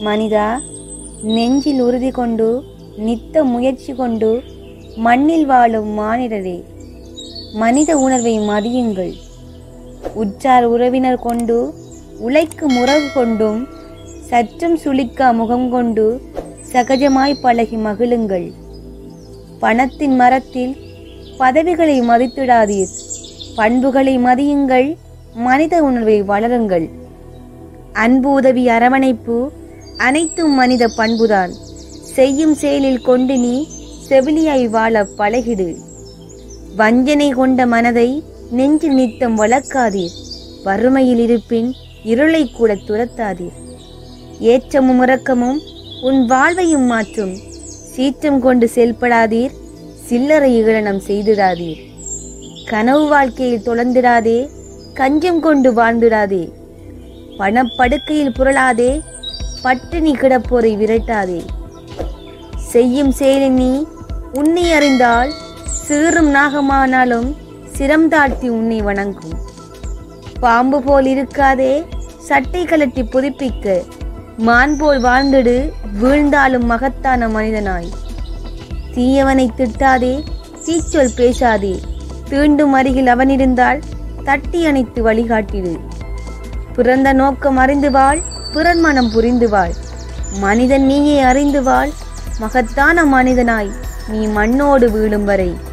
மனிதா நெஞ்சில் உறுதி கொண்டு நித்த முயற்சி கொண்டு மண்ணில் வாழும் மானிடரே மனித உணர்வை மதியுங்கள் உற்றார் உறவினர் கொண்டு உழைக்கும் உறவு கொண்டும் சற்றும் சுளிக்கா முகம் கொண்டு சகஜமாய் பழகி மகிழுங்கள் பணத்தின் மரத்தில் பதவிகளை மதித்திடாதீர் பண்புகளை மதியுங்கள் மனித உணர்வை வளருங்கள் அன்பு உதவி அரவணைப்பு அனைத்தும் மனித பண்புதான் செய்யும் செயலில் கொண்டு நீ செவிலியாய் வாழ பழகிடு வஞ்சனை கொண்ட மனதை நெஞ்சில் நித்தம் வளர்க்காதீர் வறுமையில் இருப்பின் இருளை கூட துரத்தாதீர் ஏற்றமும் உறக்கமும் உன் வாழ்வையும் மாற்றும் சீற்றம் கொண்டு செயல்படாதீர் சில்லறை இகழனம் செய்திடாதீர் கனவு வாழ்க்கையில் தொலைந்திடாதே கஞ்சம் கொண்டு வாழ்ந்திடாதே பணப்படுக்கையில் புரளாதே பட்டினி கிடப்போரை விரட்டாதே செய்யும் செயலில் நீ உன்னை அறிந்தால் சீறும் நாகமானாலும் சிரம் தாழ்த்தி உன்னை வணங்கும் பாம்பு போல் இருக்காதே சட்டை கலட்டி புதுப்பிக்க மான் போல் வாழ்ந்திடு வீழ்ந்தாலும் மகத்தான மனிதனாய் தீயவனை திட்டாதே தீச்சொல் பேசாதே தீண்டும் அருகில் அவன் இருந்தால் தட்டி அணைத்து வழிகாட்டிடு பிறந்த நோக்கம் அறிந்து வாழ் பிறர் மனம் புரிந்து வாழ் மனிதன் நீயே அறிந்து வாழ் மகத்தான மனிதனாய் நீ மண்ணோடு வீழும் வரை